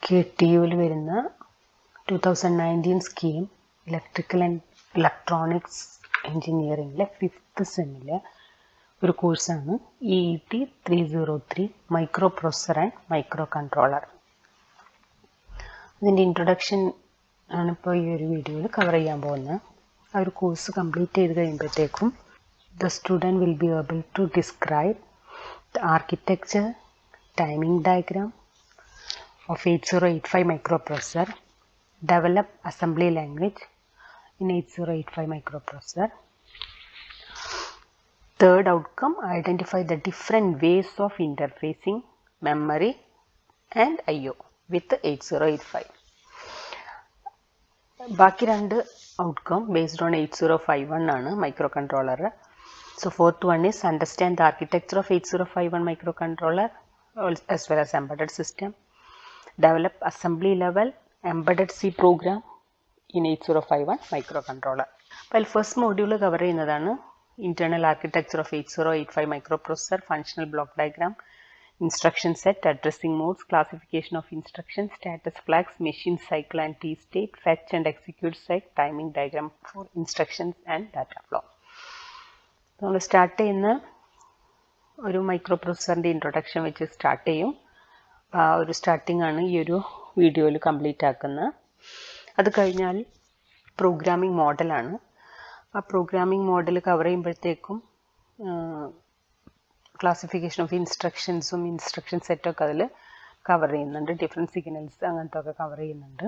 K T യുവിൽ വരുന്ന two thousand nineteen scheme electrical and electronics എൻജിനീയറിംഗിലെ ഫിഫ്ത്ത് സെമ്മിലെ ഒരു കോഴ്സാണ് E E T three zero three microprocessor and microcontroller അതിൻ്റെ ഇൻട്രൊഡക്ഷൻ ആണ് ഇപ്പോൾ ഈ ഒരു വീഡിയോയിൽ കവർ ചെയ്യാൻ പോകുന്നത് ആ ഒരു കോഴ്സ് കംപ്ലീറ്റ് ചെയ്ത് കഴിയുമ്പോഴത്തേക്കും the student will be able to describe the architecture timing diagram of 8085 microprocessor, develop assembly language in 8085 microprocessor. Third outcome, identify the different ways of interfacing memory and IO with 8085. ബാക്കി രണ്ട് outcome based on eight zero five one ആണ് microcontroller so fourth one is understand the architecture of eight zero five one microcontroller as well as embedded system develop assembly level embedded C program in 8051 microcontroller. അപ്പോൾ first module cover ചെയ്യുന്നതാണ് internal architecture of eight zero eight five microprocessor functional block diagram instruction set addressing modes classification of instruction status flags machine cycle and T state fetch and execute സൈറ്റ് timing diagram for instructions and data flow നമ്മൾ start ചെയ്യുന്ന ഒരു micro പ്രൊസസറിൻ്റെ introduction വെച്ച് start ചെയ്യും ആ ഒരു starting ആണ് ഈ ഒരു വീഡിയോയിൽ കംപ്ലീറ്റ് ആക്കുന്നത് അത് കഴിഞ്ഞാൽ പ്രോഗ്രാമിംഗ് മോഡലാണ് ആ പ്രോഗ്രാമിംഗ് മോഡൽ കവർ ചെയ്യുമ്പോഴത്തേക്കും ക്ലാസിഫിക്കേഷൻ ഓഫ് ഇൻസ്ട്രക്ഷൻസും ഇൻസ്ട്രക്ഷൻ സെറ്റൊക്കെ അതിൽ കവർ ചെയ്യുന്നുണ്ട് ഡിഫറെൻറ്റ് സിഗ്നൽസ് അങ്ങനത്തെ ഒക്കെ കവർ ചെയ്യുന്നുണ്ട്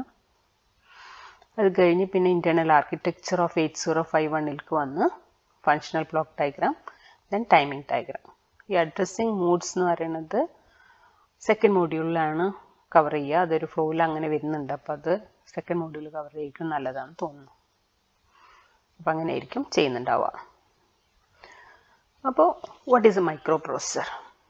അത് കഴിഞ്ഞ് പിന്നെ internal architecture of eight zero five വണ്ണിലേക്ക് വന്ന് functional block diagram then timing diagram ഈ അഡ്രസ്സിങ് മൂഡ്സ് എന്ന് പറയുന്നത് സെക്കൻഡ് മോഡ്യൂളിലാണ് കവർ ചെയ്യുക അതൊരു ഫ്ലോയിൽ അങ്ങനെ വരുന്നുണ്ട് അപ്പോൾ അത് സെക്കൻഡ് മോഡ്യൂൾ കവർ ചെയ്യിക്കും നല്ലതാണെന്ന് തോന്നുന്നു അപ്പം അങ്ങനെ ആയിരിക്കും ചെയ്യുന്നുണ്ടാവുക അപ്പോൾ what is a microprocessor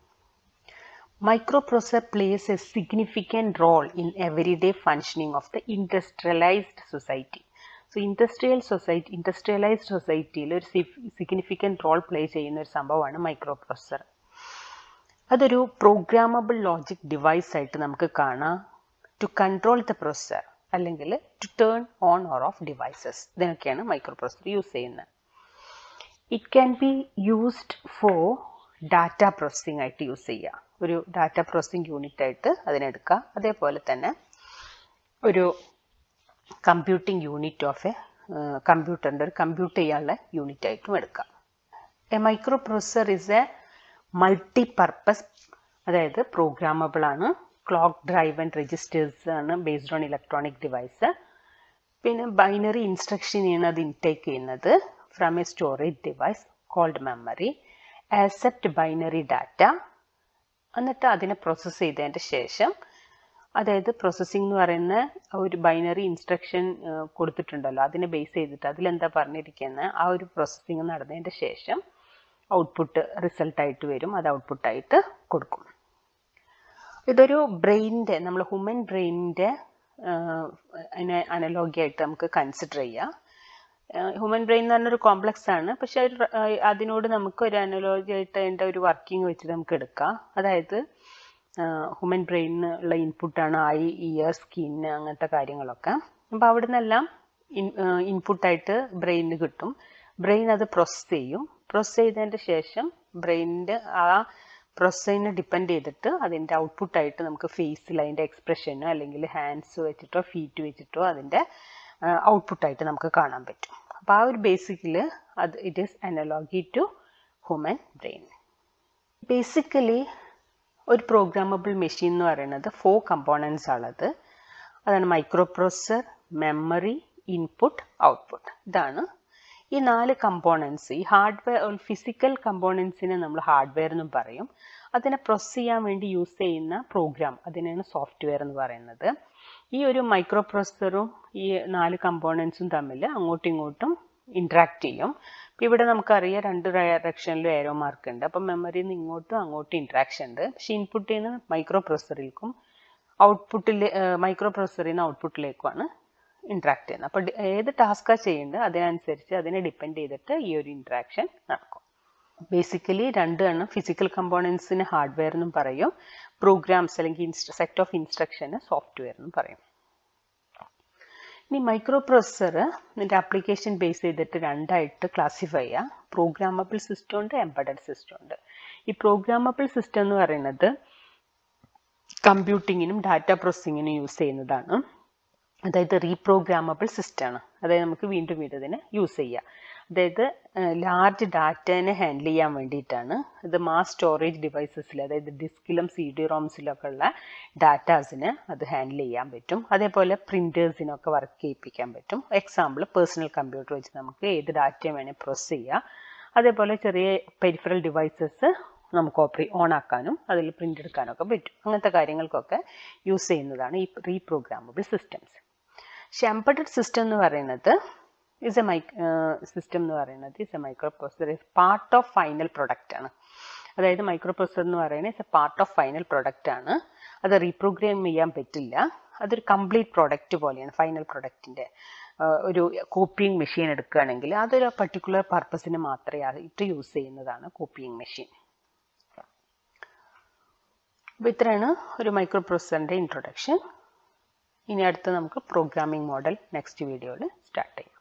microprocessor plays a significant role in every day functioning of the industrialised society so industrial society industrialised സൊസൈറ്റിയിൽ ഒരു സിഗ്നിഫിക്കൻറ്റ് റോൾ പ്ലേ ചെയ്യുന്ന ഒരു സംഭവമാണ് മൈക്രോ പ്രൊസസർ അതൊരു പ്രോഗ്രാമബിൾ ലോജിക് ഡിവൈസ് ആയിട്ട് നമുക്ക് കാണാം to control the processor അല്ലെങ്കിൽ to turn on or off devices ഇതിനൊക്കെയാണ് മൈക്രോ പ്രൊസസർ യൂസ് ചെയ്യുന്നത് it can be used for data processing ആയിട്ട് യൂസ് ചെയ്യുക ഒരു ഡാറ്റ പ്രോസസ്സിംഗ് യൂണിറ്റ് ആയിട്ട് അതിനെടുക്കുക അതേപോലെ തന്നെ ഒരു കമ്പ്യൂട്ടിംഗ് യൂണിറ്റ് ഓഫ് എ കമ്പ്യൂട്ടറിൻ്റെ ഒരു കമ്പ്യൂട്ട് ചെയ്യാനുള്ള യൂണിറ്റ് ആയിട്ടും എടുക്കാം a microprocessor is a multi purpose അതായത് പ്രോഗ്രാമബിൾ ആണ് ക്ലോക്ക് ഡ്രൈവ് ആൻഡ് രജിസ്റ്റേഴ്സ് ആണ് ബേസ്ഡ് ഓൺ ഇലക്ട്രോണിക് ഡിവൈസ് പിന്നെ ബൈനറി ഇൻസ്ട്രക്ഷനെയാണ് അത് ഇൻടേക്ക് ചെയ്യുന്നത് from a storage device called memory accept binary data എന്നിട്ട് അതിനെ പ്രോസസ്സ് ചെയ്തതിൻ്റെ ശേഷം അതായത് പ്രോസസ്സിംഗ് എന്ന് പറയുന്ന ഒരു ബൈനറി ഇൻസ്ട്രക്ഷൻ കൊടുത്തിട്ടുണ്ടല്ലോ അതിനെ ബേസ് ചെയ്തിട്ട് അതിലെന്താ പറഞ്ഞിരിക്കുന്നത് ആ ഒരു പ്രോസസ്സിംഗ് നടന്നതിൻ്റെ ശേഷം ഔട്ട്പുട്ട് റിസൾട്ടായിട്ട് വരും അത് ഔട്ട്പുട്ടായിട്ട് കൊടുക്കും ഇതൊരു ബ്രെയിനിൻ്റെ നമ്മൾ ഹ്യൂമൻ ബ്രെയിനിൻ്റെ അതിനെ അനലോഗിയായിട്ട് നമുക്ക് കൺസിഡർ ചെയ്യാം ഹ്യൂമൻ ബ്രെയിൻ എന്ന് പറഞ്ഞൊരു കോംപ്ലക്സ് ആണ് പക്ഷെ അതിനോട് നമുക്ക് ഒരു അനലോഗി ആയിട്ട് അതിൻ്റെ ഒരു വർക്കിംഗ് വെച്ചിട്ട് നമുക്ക് എടുക്കാം അതായത് ഹ്യൂമൻ ബ്രെയിനിനുള്ള ഇൻപുട്ടാണ് ഐ ഇയർ സ്കിന്ന് അങ്ങനത്തെ കാര്യങ്ങളൊക്കെ അപ്പോൾ അവിടെ നിന്നെല്ലാം ഇൻ ഇൻപുട്ടായിട്ട് ബ്രെയിനിന് കിട്ടും ബ്രെയിൻ അത് പ്രോസസ്സ് ചെയ്യും പ്രോസസ്സ് ചെയ്തതിൻ്റെ ശേഷം ബ്രെയിനിൻ്റെ ആ പ്രോസസ്സിനെ ഡിപ്പെൻഡ് ചെയ്തിട്ട് അതിൻ്റെ ഔട്ട്പുട്ടായിട്ട് നമുക്ക് ഫേസിൽ അതിൻ്റെ എക്സ്പ്രഷനോ അല്ലെങ്കിൽ ഹാൻഡ്സ് വെച്ചിട്ടോ ഫീറ്റ് വെച്ചിട്ടോ അതിൻ്റെ ഔട്ട്പുട്ടായിട്ട് നമുക്ക് കാണാൻ പറ്റും അപ്പോൾ ആ ഒരു ബേസിക്കൽ അത് it is analogy to human brain basically ഒരു പ്രോഗ്രാമബിൾ മെഷീൻ എന്ന് പറയുന്നത് ഫോർ കമ്പോണൻസ് ഉള്ളത് അതാണ് microprocessor memory input output ഇതാണ് ഈ നാല് കമ്പോണൻസ് ഈ ഹാർഡ്വെയർ ഫിസിക്കൽ കമ്പോണൻസിനെ നമ്മൾ ഹാർഡ്വെയർ എന്നും പറയും അതിനെ പ്രോസസ് ചെയ്യാൻ വേണ്ടി യൂസ് ചെയ്യുന്ന പ്രോഗ്രാം അതിനാണ് സോഫ്റ്റ്വെയർ എന്ന് പറയുന്നത് ഈ ഒരു മൈക്രോ പ്രൊസസറും ഈ നാല് കമ്പോണൻസും തമ്മിൽ അങ്ങോട്ടും ഇങ്ങോട്ടും ഇൻട്രാക്ട് ചെയ്യും ഇപ്പം ഇവിടെ നമുക്കറിയാം രണ്ട് ഡയറക്ഷനിലും ഏരോ മാർക്ക് ഉണ്ട് അപ്പം മെമ്മറിയിൽ നിന്ന് ഇങ്ങോട്ടും അങ്ങോട്ടും ഇൻട്രാക്ഷൻ ഉണ്ട് പക്ഷെ ഇൻപുട്ടിൽ നിന്ന് മൈക്രോ പ്രൊസസറിലേക്കും ഔട്ട്പുട്ടിൽ മൈക്രോ പ്രൊസസറിൽ നിന്ന് ഔട്ട്പുട്ടിലേക്കുമാണ് ഇൻട്രാക്ട് ചെയ്യുന്നത് അപ്പോൾ ഏത് ടാസ്കാണ് ചെയ്യേണ്ടത് അതിനനുസരിച്ച് അതിനെ ഡിപ്പെൻഡ് ചെയ്തിട്ട് ഈ ഒരു ഇൻട്രാക്ഷൻ നടക്കും ബേസിക്കലി രണ്ട് എണ്ണം ഫിസിക്കൽ കമ്പോണൻസിന് ഹാർഡ്വെയർ എന്നും പറയും പ്രോഗ്രാംസ് അല്ലെങ്കിൽ സെറ്റ് ഓഫ് ഇൻസ്ട്രക്ഷന് സോഫ്റ്റ്വെയർ എന്നും പറയും ഇനി മൈക്രോ പ്രൊസസ്സർ ഇതിൻ്റെ ആപ്ലിക്കേഷൻ ബേസ് ചെയ്തിട്ട് രണ്ടായിട്ട് ക്ലാസിഫൈ ചെയ്യാം പ്രോഗ്രാമബിൾ സിസ്റ്റം ഉണ്ട് എംബഡഡ് സിസ്റ്റം ഉണ്ട് ഈ പ്രോഗ്രാമബിൾ സിസ്റ്റം എന്ന് പറയുന്നത് കമ്പ്യൂട്ടിങ്ങിനും ഡാറ്റ പ്രോസസ്സിങ്ങിനും യൂസ് ചെയ്യുന്നതാണ് അതായത് റീപ്രോഗ്രാമബിൾ സിസ്റ്റമാണ് അതായത് നമുക്ക് വീണ്ടും വീണ്ടും ഇതിനെ യൂസ് ചെയ്യാം അതായത് ലാർജ് ഡാറ്റേനെ ഹാൻഡിൽ ചെയ്യാൻ വേണ്ടിയിട്ടാണ് ഇത് മാസ് സ്റ്റോറേജ് ഡിവൈസസിൽ അതായത് ഡിസ്കിലും സി ഡി റോംസിലൊക്കെ ഉള്ള ഡാറ്റാസിന് അത് ഹാൻഡിൽ ചെയ്യാൻ പറ്റും അതേപോലെ പ്രിൻറ്റേഴ്സിനൊക്കെ വർക്ക് ചെയ്യിപ്പിക്കാൻ പറ്റും എക്സാമ്പിൾ പേഴ്സണൽ കമ്പ്യൂട്ടർ വെച്ച് നമുക്ക് ഏത് ഡാറ്റയും വേണേൽ പ്രോസസ് ചെയ്യാം അതേപോലെ ചെറിയ പെരിഫറൽ ഡിവൈസസ് നമുക്ക് ഓപ്പറേ ഓൺ ആക്കാനും അതിൽ പ്രിൻ്റ് എടുക്കാനൊക്കെ പറ്റും അങ്ങനത്തെ കാര്യങ്ങൾക്കൊക്കെ യൂസ് ചെയ്യുന്നതാണ് ഈ റീപ്രോഗ്രാമബിൾ സിസ്റ്റംസ് പക്ഷെ എംബഡഡ് സിസ്റ്റം എന്ന് പറയുന്നത് ഇസ് എ മൈ സിസ്റ്റം എന്ന് പറയുന്നത് is a microprocessor is part of final product ആണ് അതായത് മൈക്രോ പ്രൊസസർ എന്ന് പറയുന്നത് is a part of final product ആണ് അത് റീപ്രോഗ്രാം ചെയ്യാൻ പറ്റില്ല അതൊരു കംപ്ലീറ്റ് പ്രൊഡക്റ്റ് പോലെയാണ് ഫൈനൽ പ്രൊഡക്റ്റിൻ്റെ ഒരു കോപ്പിയിങ് മെഷീൻ എടുക്കുകയാണെങ്കിൽ അതൊരു പർട്ടിക്കുലർ പർപ്പസിന് മാത്രമേ ആയിട്ട് യൂസ് ചെയ്യുന്നതാണ് കോപ്പിയിങ് മെഷീൻ അപ്പോൾ ഇത്രയാണ് ഒരു മൈക്രോ പ്രൊസസറിൻ്റെ ഇൻട്രൊഡക്ഷൻ ഇനി അടുത്ത് നമുക്ക് പ്രോഗ്രാമിംഗ് മോഡൽ നെക്സ്റ്റ് വീഡിയോയിൽ സ്റ്റാർട്ട് ചെയ്യാം